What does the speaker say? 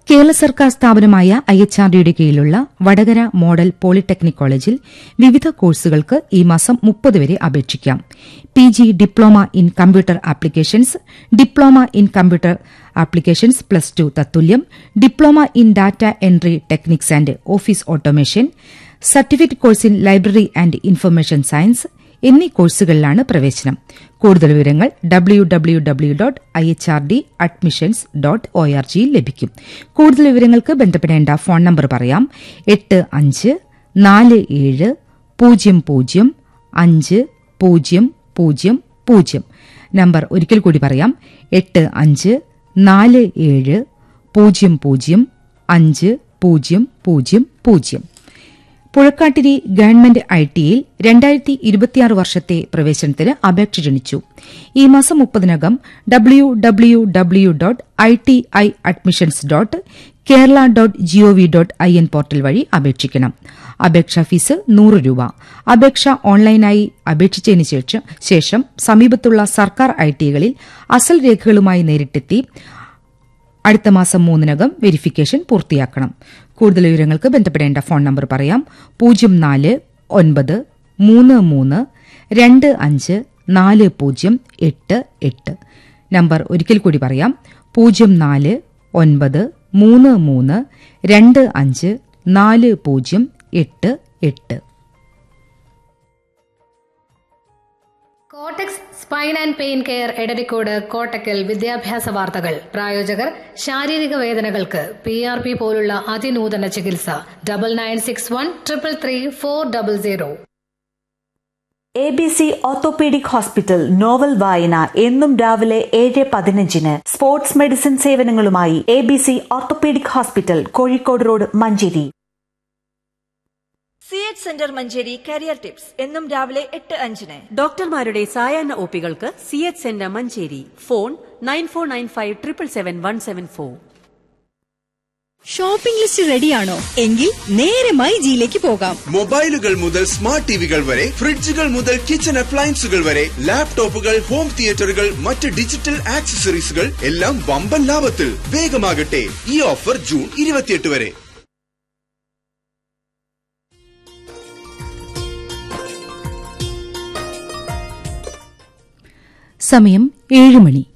കേരള സർക്കാർ സ്ഥാപനമായ I H R ഡിയുടെ കീഴിലുള്ള വടകര മോഡൽ പോളിടെക്നിക് കോളേജിൽ വിവിധ കോഴ്സുകൾക്ക് ഈ മാസം മുപ്പത് വരെ അപേക്ഷിക്കാം P G diploma in computer applications diploma in computer applications plus two തത്തുല്യം diploma in data entry techniques and office automation certificate course in library and information science എന്നീ കോഴ്സുകളിലാണ് പ്രവേശനം കൂടുതൽ വിവരങ്ങൾ W W W dot I H R D admissions dot O R ജിയിൽ ലഭിക്കും കൂടുതൽ വിവരങ്ങൾക്ക് ബന്ധപ്പെടേണ്ട ഫോൺ നമ്പർ പറയാം എട്ട് അഞ്ച് നാല് ഏഴ് പൂജ്യം പൂജ്യം അഞ്ച് പൂജ്യം പൂജ്യം പൂജ്യം നമ്പർ ഒരിക്കൽ കൂടി പറയാം എട്ട് അഞ്ച് നാല് ഏഴ് പൂജ്യം പൂജ്യം അഞ്ച് പൂജ്യം പൂജ്യം പൂജ്യം പുഴക്കാട്ടിരി ഗവൺമെന്റ് ഐ ടിയിൽ രണ്ടായിരത്തി ഇരുപത്തിയാറ് വർഷത്തെ പ്രവേശനത്തിന് അപേക്ഷ ക്ഷണിച്ചു ഈ മാസം മുപ്പതിനകം W W W dot I T I admissions dot Kerala dot GOV dot I N portal വഴി അപേക്ഷിക്കണം അപേക്ഷാ ഫീസ് നൂറ് രൂപ അപേക്ഷ ഓൺലൈനായി അപേക്ഷിച്ചതിന് ശേഷം ശേഷം സമീപത്തുള്ള സർക്കാർ ഐ ടികളിൽ അസൽ രേഖകളുമായി നേരിട്ടെത്തി അടുത്ത മാസം മൂന്നിനകം വെരിഫിക്കേഷൻ പൂർത്തിയാക്കണം കൂടുതൽ വിവരങ്ങൾക്ക് ബന്ധപ്പെടേണ്ട ഫോൺ നമ്പർ പറയാം പൂജ്യം നാല് ഒൻപത് മൂന്ന് മൂന്ന് രണ്ട് അഞ്ച് നാല് പൂജ്യം എട്ട് എട്ട് നമ്പർ ഒരിക്കൽ കൂടി പറയാം പൂജ്യം നാല് ഒൻപത് മൂന്ന് മൂന്ന് രണ്ട് അഞ്ച് നാല് പൂജ്യം എട്ട് എട്ട് Cortex spine and pain care Edarikode Kottakkal വിദ്യാഭ്യാസ വാർത്തകൾ പ്രായോജകർ ശാരീരിക വേദനകൾക്ക് പി ആർ പി പോലുള്ള അതിനൂതന ചികിത്സ double nine six one triple three four double zero A B C orthopaedic hospital novel വായന എന്നും രാവിലെ ഏഴ് പതിനഞ്ചിന് സ്പോർട്സ് മെഡിസിൻ സേവനങ്ങളുമായി A B C orthopaedic hospital Kozhikode road Manjeri C H centre Manjeri career tips എന്നും രാവിലെ എട്ട് അഞ്ചിന് ഡോക്ടർമാരുടെ സായാഹ്ന ഒപികൾക്ക് C H centre Manjeri phone nine four nine five triple seven one seven four shopping list റെഡിയാണോ എങ്കിൽ നേരെ മൈ ജിയിലേക്ക് പോകാം മൊബൈലുകൾ മുതൽ സ്മാർട്ട് ടിവികൾ വരെ ഫ്രിഡ്ജുകൾ മുതൽ കിച്ചൺ അപ്ലയൻസുകൾ വരെ ലാപ്ടോപ്പുകൾ ഹോം തിയേറ്ററുകൾ മറ്റ് ഡിജിറ്റൽ ആക്സസറീസുകൾ എല്ലാം വമ്പൻ ലാഭത്തിൽ വേഗമാകട്ടെ ഈ ഓഫർ ജൂൺ ഇരുപത്തിയെട്ട് വരെ സമയം ഏഴ് മണി